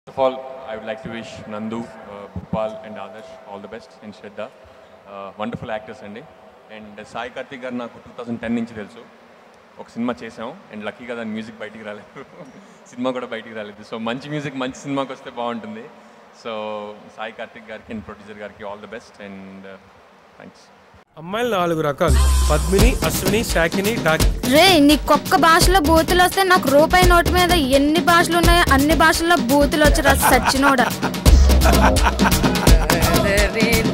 First of all, I would like to wish Nandu, uh, Bhupal, and Adarsh all the best in Shraddha. Uh, wonderful actors అండి and Sai Karthik గారు నాకు two thousand ten నుంచి తెలుసు ఒక cinema చేసాం and లక్కీగా దాని మ్యూజిక్ బయటికి రాలేదు సినిమా కూడా బయటికి రాలేదు సో మంచి మ్యూజిక్ మంచి సినిమాకి వస్తే బాగుంటుంది సో సాయి కార్తిక్ గారికి అండ్ ప్రొడ్యూసర్ గారికి all the best and thanks అమ్మాయిలు నాలుగు రకాలు పద్మిని అశ్విని శాకిని డాకి రే నీకొక్క భాషలో బూతులు వస్తే నాకు రూపాయి నోటు మీద ఎన్ని భాషలు ఉన్నాయో అన్ని భాషల్లో బూతులు వచ్చి రా సచ్చినోడా రే